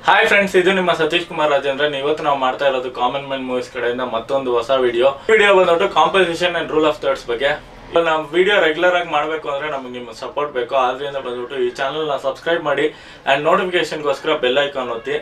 hi friends ಇದು ನಿಮ್ಮ ಸತೀಶ್ ಕುಮಾರ್ ರಾಜೇಂದ್ರನ್ ಇವತ್ತು ನಾವು ಮಾಡ್ತಾ ಇರೋದು ಕಾಮನ್ ಮ್ಯಾನ್ ಮೂವೀಸ್ ಕಡೆಯಿಂದ ಮತ್ತೊಂದು ಹೊಸ ವಿಡಿಯೋ ವಿಡಿಯೋ ಬಂದ್ಬಿಟ್ಟು composition and rule of thirds ಬಗ್ಗೆ ನಾವು ವಿಡಿಯೋ ರೆಗ್ಯುಲರ್ ಆಗಿ ಮಾಡಬೇಕು ಅಂದ್ರೆ ನಮಗೆ ನಿಮ್ಮ ಸಪೋರ್ಟ್ ಬೇಕು ಆದ್ರಿಂದ ಬಂದ್ಬಿಟ್ಟು ಈ ಚಾನಲ್ ನ ಸಬ್ಸ್ಕ್ರೈಬ್ ಮಾಡಿ ಅಂಡ್ ನೋಟಿಫಿಕೇಶನ್ಗೋಸ್ಕರ ಬೆಲ್ ಐಕಾನ್ ಒತ್ತಿ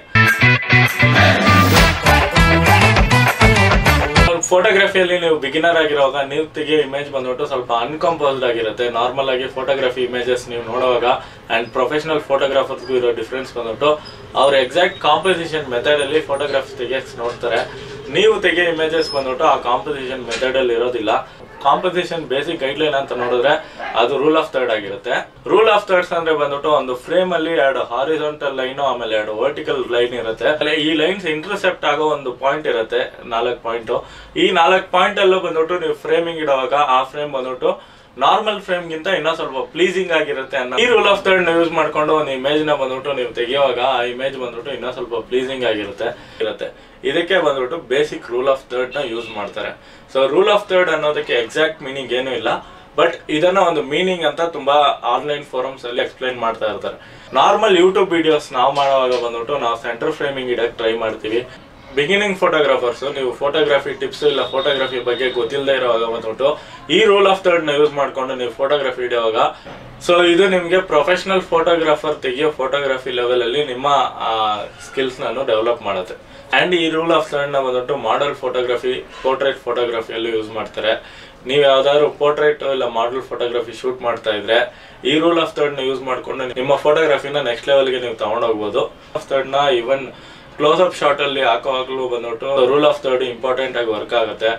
ಫೋಟೋಗ್ರಫಿಯಲ್ಲಿ ನೀವು ಬಿಗಿನರ್ ಆಗಿರುವಾಗ ನೀವು ತೆಗಿಯೋ ಇಮೇಜ್ ಬಂದ್ಬಿಟ್ಟು ಸ್ವಲ್ಪ ಅನ್ಕಂಪೋಸ್ಡ್ ಆಗಿರುತ್ತೆ ನಾರ್ಮಲ್ ಆಗಿ ಫೋಟೋಗ್ರಫಿ ಇಮೇಜಸ್ ನೀವು ನೋಡುವಾಗ ಅಂಡ್ ಪ್ರೊಫೆಷನಲ್ ಫೋಟೋಗ್ರಾಫರ್ಸ್ಗೂ ಇರೋ ಡಿಫ್ರೆನ್ಸ್ ಬಂದ್ಬಿಟ್ಟು ಅವ್ರ ಎಕ್ಸಾಕ್ಟ್ ಕಾಂಪೋಸಿಷನ್ ಮೆಥಡ್ ಅಲ್ಲಿ ಫೋಟೋಗ್ರಫಿ ತೆಗಿಯಕ್ ನೋಡ್ತಾರೆ ನೀವು ತೆಗಿಯೋ ಇಮೇಜಸ್ ಬಂದ್ಬಿಟ್ಟು ಆ ಕಾಂಪೋಸಿಷನ್ ಮೆಥಡ್ ಅಲ್ಲಿ ಇರೋದಿಲ್ಲ ಕಾಂಪೋಸಿಷನ್ ಬೇಸಿಕ್ ಗೈಡ್ಲೈನ್ ಅಂತ ನೋಡಿದ್ರೆ ಅದು ರೂಲ್ ಆಫ್ ಥರ್ಡ್ ಆಗಿರುತ್ತೆ ರೂಲ್ ಆಫ್ ಥರ್ಡ್ಸ್ ಅಂದ್ರೆ ಬಂದ್ಬಿಟ್ಟು ಒಂದು ಫ್ರೇಮ್ ಅಲ್ಲಿ ಎರಡು ಹಾರಿಜಾಂಟಲ್ ಲೈನ್ ಆಮೇಲೆ ಎರಡು ವರ್ಟಿಕಲ್ ಲೈನ್ ಇರುತ್ತೆ ಆಮೇಲೆ ಈ ಲೈನ್ಸ್ ಇಂಟರ್ಸೆಪ್ಟ್ ಆಗೋ ಒಂದು ಪಾಯಿಂಟ್ ಇರುತ್ತೆ ನಾಲ್ಕು ಪಾಯಿಂಟ್ ಈ ನಾಲ್ಕು ಪಾಯಿಂಟ್ ಅಲ್ಲೂ ಬಂದ್ಬಿಟ್ಟು ನೀವು ಫ್ರೇಮಿಂಗ್ ಇಡುವಾಗ ಆ ಫ್ರೇಮ್ ಬಂದ್ಬಿಟ್ಟು ನಾರ್ಮಲ್ ಫ್ರೇಮ್ ಗಿಂತ ಇನ್ನೂ ಸ್ವಲ್ಪ ಪ್ಲೀಸಿಂಗ್ ಆಗಿರುತ್ತೆ ಅನ್ನೋ ಈ ರೂಲ್ ಆಫ್ ಥರ್ಡ್ ಯೂಸ್ ಮಾಡ್ಕೊಂಡು ಒಂದು ಇಮೇಜ್ ನ ಬಂದ್ಬಿಟ್ಟು ನೀವು ತೆಗೆಯುವಾಗ ಆ ಇಮೇಜ್ ಬಂದ್ಬಿಟ್ಟು ಇನ್ನೂ ಸ್ವಲ್ಪ ಪ್ಲೀಸಿಂಗ್ ಆಗಿರುತ್ತೆ ಇರುತ್ತೆ ಇದಕ್ಕೆ ಬಂದ್ಬಿಟ್ಟು ಬೇಸಿಕ್ ರೂಲ್ ಆಫ್ ಥರ್ಡ್ ನ ಯೂಸ್ ಮಾಡ್ತಾರೆ ಸೊ ರೂಲ್ ಆಫ್ ಥರ್ಡ್ ಅನ್ನೋದಕ್ಕೆ ಎಕ್ಸಾಕ್ಟ್ ಮೀನಿಂಗ್ ಏನೂ ಇಲ್ಲ ಬಟ್ ಇದನ್ನ ಒಂದು ಮೀನಿಂಗ್ ಅಂತ ತುಂಬಾ ಆನ್ಲೈನ್ ಫೋರಮ್ಸ್ ಅಲ್ಲಿ ಎಕ್ಸ್ಪ್ಲೈನ್ ಮಾಡ್ತಾ ಇರ್ತಾರೆ ನಾರ್ಮಲ್ ಯೂಟ್ಯೂಬ್ ವಿಡಿಯೋಸ್ ನಾವು ಮಾಡುವಾಗ ಬಂದ್ಬಿಟ್ಟು ನಾವು ಸೆಂಟರ್ ಫ್ರೇಮಿಂಗ್ ಇಡಕ್ ಟ್ರೈ ಮಾಡ್ತೀವಿ ಬಿಗಿನಿಂಗ್ ಫೋಟೋಗ್ರಾಫರ್ಸ್ ನೀವು ಫೋಟೋಗ್ರಫಿ ಟಿಪ್ಸ್ ಇಲ್ಲ ಫೋಟೋಗ್ರಫಿ ಬಗ್ಗೆ ಗೊತ್ತಿಲ್ಲದೆ ಇರೋವಾಗ ಬಂದ್ಬಿಟ್ಟು ಈ ರೂಲ್ ಆಫ್ ಥರ್ಡ್ ನ ಯೂಸ್ ಮಾಡ್ಕೊಂಡು ನೀವು ಫೋಟೋಗ್ರಫಿ ಹಿಡಿಯುವಾಗ ಸೊ ಇದು ನಿಮಗೆ ಪ್ರೊಫೆಷನಲ್ ಫೋಟೋಗ್ರಾಫರ್ ತೆಗಿಯೋ ಫೋಟೋಗ್ರಫಿ ಲೆವೆಲ್ ಅಲ್ಲಿ ನಿಮ್ಮ ಸ್ಕಿಲ್ಸ್ ನಾನು ಡೆವಲಪ್ ಮಾಡುತ್ತೆ ಅಂಡ್ ಈ ರೂಲ್ ಆಫ್ ಥರ್ಡ್ ನ ಬಂದ್ಬಿಟ್ಟು ಮಾಡಲ್ ಫೋಟೋಗ್ರಫಿ ಪೋರ್ಟ್ರೇಟ್ ಫೋಟೋಗ್ರಫಿಯಲ್ಲಿ ಯೂಸ್ ಮಾಡ್ತಾರೆ ನೀವು ಯಾವ್ದಾದ್ರು ಪೋರ್ಟ್ರೇಟ್ ಇಲ್ಲ ಮಾಡಲ್ ಫೋಟೋಗ್ರಫಿ ಶೂಟ್ ಮಾಡ್ತಾ ಇದ್ರೆ ಈ ರೂಲ್ ಆಫ್ ಥರ್ಡ್ ನ ಯೂಸ್ ಮಾಡ್ಕೊಂಡು ನಿಮ್ಮ ಫೋಟೋಗ್ರಫಿನ ನೆಕ್ಸ್ಟ್ ಲೆವೆಲ್ಗೆ ನೀವು ತಗೊಂಡೋಗ್ಬೋದು ಆಫ್ ಥರ್ಡ್ ನ ಇವನ್ ಕ್ಲೋಸ್ ಅಪ್ ಶಾಟ್ ಅಲ್ಲಿ ಹಾಕೋವಾಗ್ಲೂ ಬಂದ್ಬಿಟ್ಟು ರೂಲ್ ಆಫ್ ಥರ್ಡ್ ಇಂಪಾರ್ಟೆಂಟ್ ಆಗಿ ವರ್ಕ್ ಆಗುತ್ತೆ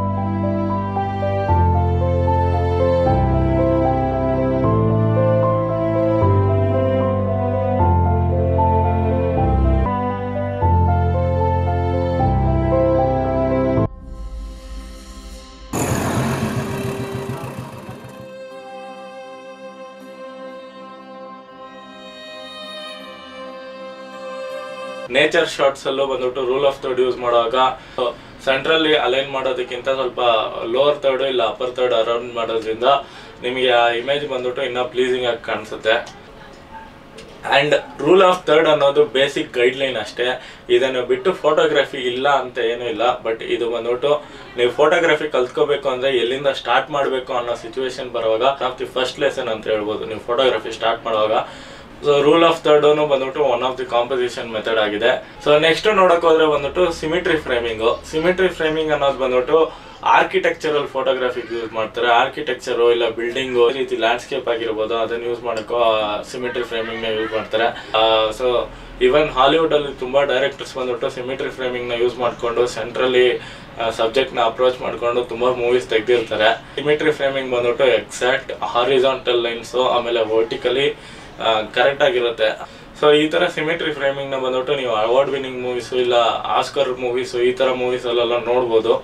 ನೇಚರ್ ಶಾರ್ಟ್ಸ್ ಅಲ್ಲೂ ಬಂದ್ಬಿಟ್ಟು ರೂಲ್ ಆಫ್ ಥರ್ಡ್ ಯೂಸ್ ಮಾಡುವಾಗ ಸೆಂಟ್ರಲ್ಲಿ ಅಲೈನ್ ಮಾಡೋದಕ್ಕಿಂತ ಸ್ವಲ್ಪ ಲೋವರ್ ಥರ್ಡ್ ಇಲ್ಲ ಅಪ್ಪರ್ ಥರ್ಡ್ ಅರೌಂಡ್ ಮಾಡೋದ್ರಿಂದ ನಿಮಗೆ ಆ ಇಮೇಜ್ ಬಂದ್ಬಿಟ್ಟು ಇನ್ನೂ ಪ್ಲೀಸಿಂಗ್ ಆಗಿ ಕಾಣಿಸುತ್ತೆ ಅಂಡ್ ರೂಲ್ ಆಫ್ ಥರ್ಡ್ ಅನ್ನೋದು ಬೇಸಿಕ್ ಗೈಡ್ ಲೈನ್ ಅಷ್ಟೇ ಇದನ್ನು ಬಿಟ್ಟು ಫೋಟೋಗ್ರಫಿ ಇಲ್ಲ ಅಂತ ಏನೂ ಇಲ್ಲ ಬಟ್ ಇದು ಬಂದ್ಬಿಟ್ಟು ನೀವು ಫೋಟೋಗ್ರಫಿ ಕಲ್ತ್ಕೋಬೇಕು ಅಂದ್ರೆ ಎಲ್ಲಿಂದ ಸ್ಟಾರ್ಟ್ ಮಾಡಬೇಕು ಅನ್ನೋ ಸಿಚುವೇಶನ್ ಬರುವಾಗ ಆಫ್ ದಿ ಫಸ್ಟ್ ಲೆಸನ್ ಅಂತ ಹೇಳ್ಬೋದು ನೀವು ಫೋಟೋಗ್ರಫಿ ಸ್ಟಾರ್ಟ್ ಮಾಡುವಾಗ ಸೊ ರೂಲ್ ಆಫ್ ಥರ್ಡ್ ಬಂದ್ಬಿಟ್ಟು one of the composition method ಆಗಿದೆ ಸೊ ನೆಕ್ಸ್ಟ್ ನೋಡಕ್ ಹೋದ್ರೆ ಬಂದ್ಬಿಟ್ಟು ಸಿಮಿಟ್ರಿ ಫ್ರೇಮಿಂಗ್ ಸಿಮಿಟ್ರಿ ಫ್ರೇಮಿಂಗ್ ಅನ್ನೋದು ಬಂದ್ಬಿಟ್ಟು ಆರ್ಕಿಟೆಕ್ಚರಲ್ ಫೋಟೋಗ್ರಫಿಗೆ ಯೂಸ್ ಮಾಡ್ತಾರೆ ಆರ್ಕಿಟೆಕ್ಚರ್ ಇಲ್ಲ ಬಿಲ್ಡಿಂಗ್ ಈ ರೀತಿ ಲ್ಯಾಂಡ್ಸ್ಕೇಪ್ ಆಗಿರ್ಬೋದು ಅದನ್ನ ಯೂಸ್ ಮಾಡಕ್ಕೋ ಸಿಮಿಟ್ರಿ ಫ್ರೇಮಿಂಗ್ ನ ಯೂಸ್ ಮಾಡ್ತಾರೆ ಸೊ ಇವನ್ ಹಾಲಿವುಡ್ ಅಲ್ಲಿ ತುಂಬಾ ಡೈರೆಕ್ಟರ್ಸ್ ಬಂದ್ಬಿಟ್ಟು ಸಿಮಿಟ್ರಿ ಫ್ರೇಮಿಂಗ್ ನ ಯೂಸ್ ಮಾಡ್ಕೊಂಡು ಸೆಂಟ್ರಲಿ ಸಬ್ಜೆಕ್ಟ್ ನ ಅಪ್ರೋಚ್ ಮಾಡ್ಕೊಂಡು ತುಂಬಾ ಮೂವೀಸ್ ತೆಗ್ದಿರ್ತಾರೆ ಸಿಮಿಟ್ರಿ ಫ್ರೇಮಿಂಗ್ ಬಂದ್ಬಿಟ್ಟು ಎಕ್ಸಾಕ್ಟ್ ಹಾರಿಜಾಂಟಲ್ ಲೈನ್ಸ್ ಆಮೇಲೆ ವರ್ಟಿಕಲಿ ಕರೆಕ್ಟ್ ಆಗಿರುತ್ತೆ ಸೊ ಈ ತರ ಸಿಮಿಟ್ರಿ ಫ್ರೇಮಿಂಗ್ ನ ಬಂದ್ಬಿಟ್ಟು ನೀವು ಅವಾರ್ಡ್ ವಿನಿಂಗ್ ಮೂವೀಸ್ ಇಲ್ಲ ಆಸ್ಕರ್ ಮೂವೀಸ್ ಈ ತರ ಮೂವೀಸ್ ಅಲ್ಲೆಲ್ಲ ನೋಡ್ಬೋದು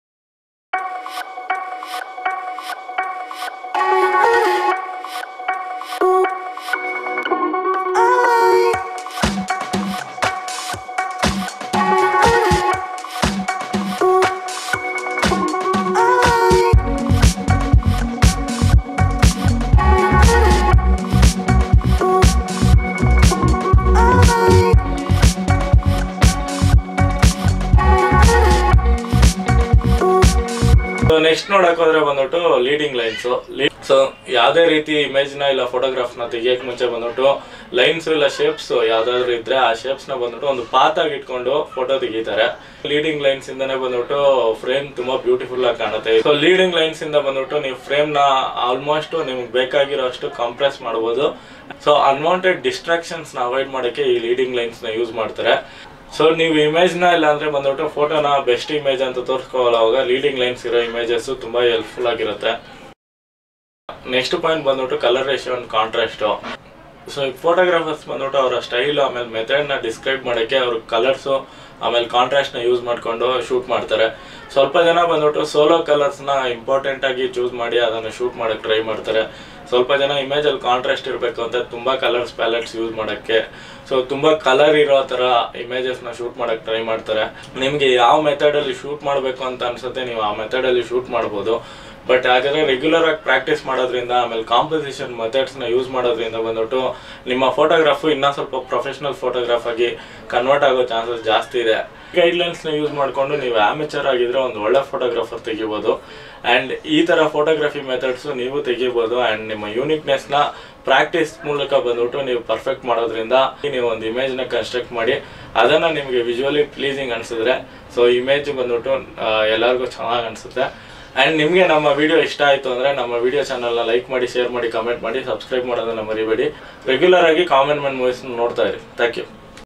ನೆಕ್ಸ್ಟ್ ನೋಡಕ್ ಹೋದ್ರೆ ಬಂದ್ಬಿಟ್ಟು ಲೀಡಿಂಗ್ ಲೈನ್ಸ್ ಸೊ ಯಾವ್ದೇ ರೀತಿ ಇಮೇಜ್ ನ ಇಲ್ಲ ಫೋಟೋಗ್ರಾಫ್ ನ ತೆಗಿಯಕ್ ಮುಂಚೆ ಬಂದ್ಬಿಟ್ಟು ಲೈನ್ಸ್ ಇಲ್ಲ ಶೇಪ್ಸ್ ಯಾವ್ದಾದ್ರು ಇದ್ರೆ ಆ ಶೇಪ್ಸ್ ನ ಬಂದ್ಬಿಟ್ಟು ಒಂದು ಪಾತ್ ಆಗಿ ಇಟ್ಕೊಂಡು ಫೋಟೋ ತೆಗಿತಾರೆ ಲೀಡಿಂಗ್ ಲೈನ್ಸ್ ಇಂದಾನೆ ಬಂದ್ಬಿಟ್ಟು ಫ್ರೇಮ್ ತುಂಬಾ ಬ್ಯೂಟಿಫುಲ್ ಆಗಿ ಕಾಣುತ್ತೆ ಸೊ ಲೀಡಿಂಗ್ ಲೈನ್ಸ್ ಇಂದ ಬಂದ್ಬಿಟ್ಟು ನೀವು ಫ್ರೇಮ್ ನ ಆಲ್ಮೋಸ್ಟ್ ನಿಮ್ಗೆ ಬೇಕಾಗಿರೋ ಅಷ್ಟು ಕಂಪ್ರೆಸ್ ಮಾಡಬಹುದು ಸೊ ಅನ್ವಾಂಟೆಡ್ ಡಿಸ್ಟ್ರಾಕ್ಷನ್ಸ್ ನ ಅವಾಯ್ಡ್ ಮಾಡಕ್ಕೆ ಈ ಲೀಡಿಂಗ್ ಲೈನ್ಸ್ ನ ಯೂಸ್ ಮಾಡ್ತಾರೆ ಸೊ ನೀವು ಇಮೇಜ್ ನ ಇಲ್ಲ ಅಂದ್ರೆ ಬಂದ್ಬಿಟ್ಟು ಫೋಟೋನ ಬೆಸ್ಟ್ ಇಮೇಜ್ ಅಂತ ತೋರಿಸ್ಕೊಳ್ಳೋವಾಗ ಲೀಡಿಂಗ್ ಲೈನ್ಸ್ ಇರೋ ಇಮೇಜಸ್ ತುಂಬಾ ಹೆಲ್ಪ್ಫುಲ್ ಆಗಿರುತ್ತೆ ನೆಕ್ಸ್ಟ್ ಪಾಯಿಂಟ್ ಬಂದ್ಬಿಟ್ಟು colour ratio and contrast so photographers ಬಂದ್ಬಿಟ್ಟು ಅವರ ಸ್ಟೈಲ್ ಆಮೇಲೆ ಮೆಥಡ್ ನ ಡಿಸ್ಕ್ರೈಬ್ ಮಾಡಕ್ಕೆ ಅವ್ರ ಕಲರ್ಸ್ ಆಮೇಲೆ ಕಾಂಟ್ರಾಸ್ಟ್ ನ ಯೂಸ್ ಮಾಡ್ಕೊಂಡು ಶೂಟ್ ಮಾಡ್ತಾರೆ ಸ್ವಲ್ಪ ಜನ ಬಂದ್ಬಿಟ್ಟು ಸೋಲೋ ಕಲರ್ಸ್ ನ ಇಂಪಾರ್ಟೆಂಟ್ ಆಗಿ ಚೂಸ್ ಮಾಡಿ ಅದನ್ನ ಶೂಟ್ ಮಾಡಕ್ ಟ್ರೈ ಮಾಡ್ತಾರೆ ಸ್ವಲ್ಪ ಜನ ಇಮೇಜ್ ಅಲ್ಲಿ ಕಾಂಟ್ರಾಸ್ಟ್ ಇರಬೇಕು ಅಂತ ತುಂಬಾ ಕಲರ್ಸ್ ಪ್ಯಾಲೆಟ್ಸ್ ಯೂಸ್ ಮಾಡಕ್ಕೆ ಸೊ ತುಂಬಾ ಕಲರ್ ಇರೋ ತರ ಇಮೇಜಸ್ ನ ಶೂಟ್ ಮಾಡಕ್ ಟ್ರೈ ಮಾಡ್ತಾರೆ ನಿಮ್ಗೆ ಯಾವ ಮೆಥಡ್ ಅಲ್ಲಿ ಶೂಟ್ ಮಾಡಬೇಕು ಅಂತ ಅನ್ಸುತ್ತೆ ನೀವು ಆ ಮೆಥಡ್ ಅಲ್ಲಿ ಶೂಟ್ ಮಾಡ್ಬೋದು ಬಟ್ ಹಾಗಾದ್ರೆ ರೆಗ್ಯುಲರ್ ಆಗಿ ಪ್ರಾಕ್ಟೀಸ್ ಮಾಡೋದ್ರಿಂದ ಆಮೇಲೆ ಕಾಂಪೋಸಿಷನ್ ಮೆಥಡ್ಸ್ನ ಯೂಸ್ ಮಾಡೋದ್ರಿಂದ ಬಂದ್ಬಿಟ್ಟು ನಿಮ್ಮ ಫೋಟೋಗ್ರಾಫು ಇನ್ನೂ ಸ್ವಲ್ಪ ಪ್ರೊಫೆಷ್ನಲ್ ಫೋಟೋಗ್ರಾಫ್ ಆಗಿ ಕನ್ವರ್ಟ್ ಆಗೋ ಚಾನ್ಸಸ್ ಜಾಸ್ತಿ ಇದೆ ಗೈಡ್ಲೈನ್ಸ್ನ ಯೂಸ್ ಮಾಡಿಕೊಂಡು ನೀವು ಆಮೇಚರ್ ಆಗಿದ್ರೆ ಒಂದು ಒಳ್ಳೆ ಫೋಟೋಗ್ರಾಫರ್ ತೆಗಿಬೋದು ಆ್ಯಂಡ್ ಈ ಥರ ಫೋಟೋಗ್ರಫಿ ಮೆಥಡ್ಸು ನೀವು ತೆಗಿಬೋದು ಆ್ಯಂಡ್ ನಿಮ್ಮ ಯೂನಿಕ್ನೆಸ್ನ ಪ್ರಾಕ್ಟೀಸ್ ಮೂಲಕ ಬಂದ್ಬಿಟ್ಟು ನೀವು ಪರ್ಫೆಕ್ಟ್ ಮಾಡೋದ್ರಿಂದ ನೀವು ಒಂದು ಇಮೇಜ್ನ ಕನ್ಸ್ಟ್ರಕ್ಟ್ ಮಾಡಿ ಅದನ್ನು ನಿಮಗೆ ವಿಜುವಲಿ ಪ್ಲೀಸಿಂಗ್ ಅನಿಸಿದ್ರೆ ಸೊ ಇಮೇಜ್ ಬಂದ್ಬಿಟ್ಟು ಆ, ಎಲ್ಲರಿಗೂ ಚೆನ್ನಾಗಿ ಅನಿಸುತ್ತೆ ಆ್ಯಂಡ್ ನಿಮಗೆ ನಮ್ಮ ವಿಡಿಯೋ ಇಷ್ಟ ಆಯಿತು ಅಂದರೆ ನಮ್ಮ ವಿಡಿಯೋ ಚಾನಲ್ನ ಲೈಕ್ ಮಾಡಿ ಶೇರ್ ಮಾಡಿ ಕಮೆಂಟ್ ಮಾಡಿ ಸಬ್ಸ್ಕ್ರೈಬ್ ಮಾಡೋದನ್ನ ಮರಿಬೇಡಿ ರೆಗ್ಯುಲರ್ ಆಗಿ ಕಾಮನ್ ಮ್ಯಾನ್ ಮೂವೀಸ್ ನೋಡ್ತಾ ಇರಿ ಥ್ಯಾಂಕ್ ಯು